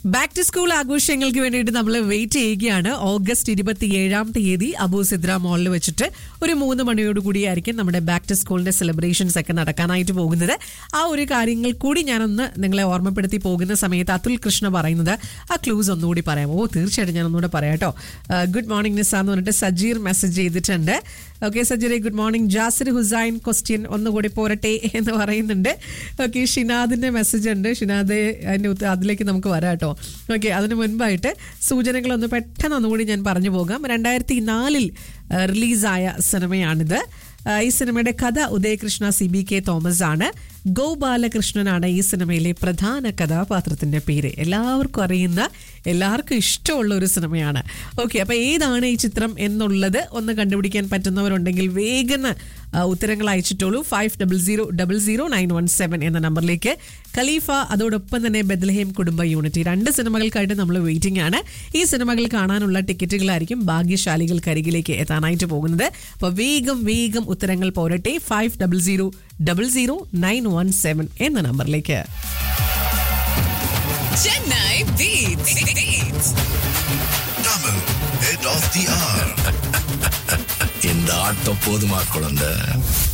Back to school ആഘോഷങ്ങൾക്ക് വേണ്ടിയിട്ട് നമ്മൾ വെയിറ്റ് ചെയ്യുകയാണ് ഓഗസ്റ്റ് ഇരുപത്തി ഏഴാം തീയതി അബു സിദ്ര മോളിൽ വെച്ചിട്ട് ഒരു മൂന്ന് മണിയോട് കൂടിയായിരിക്കും നമ്മുടെ ബാക്ക് ടു സ്കൂളിന്റെ സെലിബ്രേഷൻസ് ഒക്കെ നടക്കാനായിട്ട് പോകുന്നത് ആ ഒരു കാര്യങ്ങൾ കൂടി ഞാനൊന്ന് നിങ്ങളെ ഓർമ്മപ്പെടുത്തി പോകുന്ന സമയത്ത് അതുൽ കൃഷ്ണ പറയുന്നത് ആ ക്ലൂസ് ഒന്നുകൂടി പറയാം ഓ തീർച്ചയായിട്ടും ഞാൻ ഒന്നുകൂടെ പറയാം കേട്ടോ ഗുഡ് മോർണിംഗ് നിസ എന്ന് പറഞ്ഞിട്ട് സജീർ മെസ്സേജ് ചെയ്തിട്ടുണ്ട് ഓക്കെ സജീറെ good morning Jasir Hussain question ഒന്നുകൂടി പോരട്ടെ എന്ന് പറയുന്നുണ്ട് ഓക്കെ ഷിനാദിന്റെ മെസ്സേജ് ഉണ്ട് ഷിനാദ് അതിന്റെ ഉത്ത- അതിലേക്ക് നമുക്ക് വരാം കേട്ടോ ഓക്കെ അതിന് മുൻപായിട്ട് സൂചനകളൊന്ന് പെട്ടെന്ന് ഒന്നുകൂടി ഞാൻ പറഞ്ഞു പോകാം രണ്ടായിരത്തി നാലിൽ റിലീസായ സിനിമയാണിത് ആ, ഈ സിനിമയുടെ കഥ ഉദയകൃഷ്ണ സി ബി കെ തോമസ് ആണ് ഗോപാലകൃഷ്ണനാണ് ഈ സിനിമയിലെ പ്രധാന കഥാപാത്രത്തിന്റെ പേര് എല്ലാവർക്കും അറിയുന്ന എല്ലാവർക്കും ഇഷ്ടമുള്ള ഒരു സിനിമയാണ് ഓക്കെ അപ്പൊ ഏതാണ് ഈ ചിത്രം എന്നുള്ളത് ഒന്ന് കണ്ടുപിടിക്കാൻ പറ്റുന്നവരുണ്ടെങ്കിൽ വേഗം ആ, ഉത്തരങ്ങൾ അയച്ചിട്ടുള്ളൂ five double zero double zero nine one seven എന്ന നമ്പറിലേക്ക് ഖലീഫ അതോടൊപ്പം തന്നെ ബദലഹേം കുടുംബ യൂണിറ്റ് ഈ രണ്ട് സിനിമകൾക്കായിട്ട് നമ്മൾ വെയിറ്റിംഗ് ആണ് ഈ സിനിമകൾ കാണാനുള്ള ടിക്കറ്റുകളായിരിക്കും ഭാഗ്യശാലികൾക്കരികിലേക്ക് എത്താനായിട്ട് പോകുന്നത് അപ്പോൾ വേഗം വേഗം ഉത്തരങ്ങൾ പോരട്ടെ five double zero double zero nine one seven എന്ന നമ്പറിലേക്ക് Chennai Beats. Beats. Tamil, head of the hour. இந்த ஆட்டம் போதுமா குழந்தை